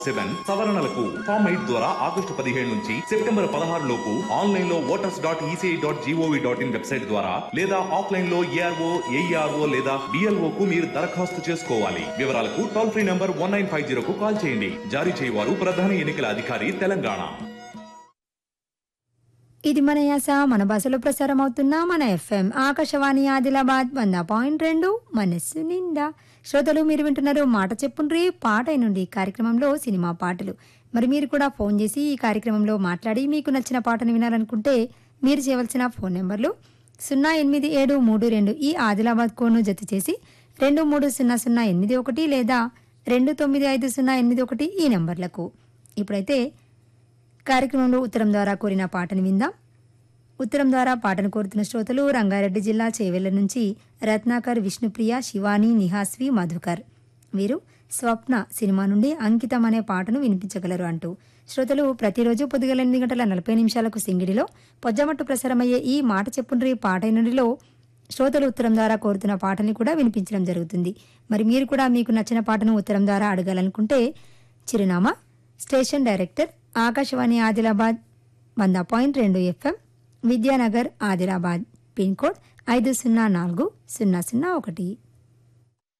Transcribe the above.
seven సవరణలకు form eight ద్వారా August పదిహేడు నుంచి సెప్టెంబర్ పదహారు లోపు ఆన్లైన్ లో voters dot ECI dot gov dot in website ద్వారా లేదా ఆఫ్లైన్ లో ఏఆర్ఓ ఏఈఆర్ఓ లేదా బిఎల్ఓ కు మీరు దరఖాస్తు చేసుకోవాలి వివరాలకు toll free number one nine five zero కు కాల్ చేయండి జారీ చేయవారు ప్రధాన ఎన్నికల అధికారి తెలంగాణ ఇది మన యాస మన భాషలో ప్రసారం అవుతున్న మన ఎఫ్ఎం ఆకాశవాణి ఆదిలాబాద్ వంద పాయింట్ రెండు మనస్సు నిండా శ్రోతలు మీరు వింటున్నారు మాట చెప్పుండ్రి పాట నుండి కార్యక్రమంలో సినిమా పాటలు మరి మీరు కూడా ఫోన్ చేసి ఈ కార్యక్రమంలో మాట్లాడి మీకు నచ్చిన పాటను వినాలనుకుంటే మీరు చేయవలసిన ఫోన్ నెంబర్లు సున్నా ఎనిమిది ఏడు మూడు రెండు ఈ ఆదిలాబాద్ కోడ్ను జత చేసి రెండు మూడు సున్నా సున్నా ఎనిమిది ఒకటి లేదా రెండు తొమ్మిది ఐదు సున్నా ఎనిమిది ఒకటి ఈ నెంబర్లకు ఇప్పుడైతే కార్యక్రమంలో ఉత్తరం ద్వారా కోరిన పాటను విందాం ఉత్తరం ద్వారా పాటను కోరుతున్న శ్రోతలు రంగారెడ్డి జిల్లా చేవెళ్ల నుంచి రత్నాకర్ విష్ణుప్రియ శివాని నిహాస్వి మధుకర్ వీరు స్వప్న సినిమా నుండి అంకితం అనే పాటను వినిపించగలరు అంటూ శ్రోతలు ప్రతిరోజు పొద్దుగల ఎనిమిది గంటల నలభై నిమిషాలకు సింగిడిలో పొజ్జమట్టు ప్రసారమయ్యే ఈ మాట చెప్పుండ్రి పాట నుండిలో శ్రోతలు ఉత్తరం ద్వారా కోరుతున్న పాటని కూడా వినిపించడం జరుగుతుంది మరి మీరు కూడా మీకు నచ్చిన పాటను ఉత్తరం ద్వారా అడగాలనుకుంటే చిరునామా స్టేషన్ డైరెక్టర్ ఆకాశవాణి ఆదిలాబాద్ వంద పాయింట్ రెండు FM Vidyanagar Adilabad pin code ఐదు సున్నా నాలుగు సున్నా సున్నా ఒకటి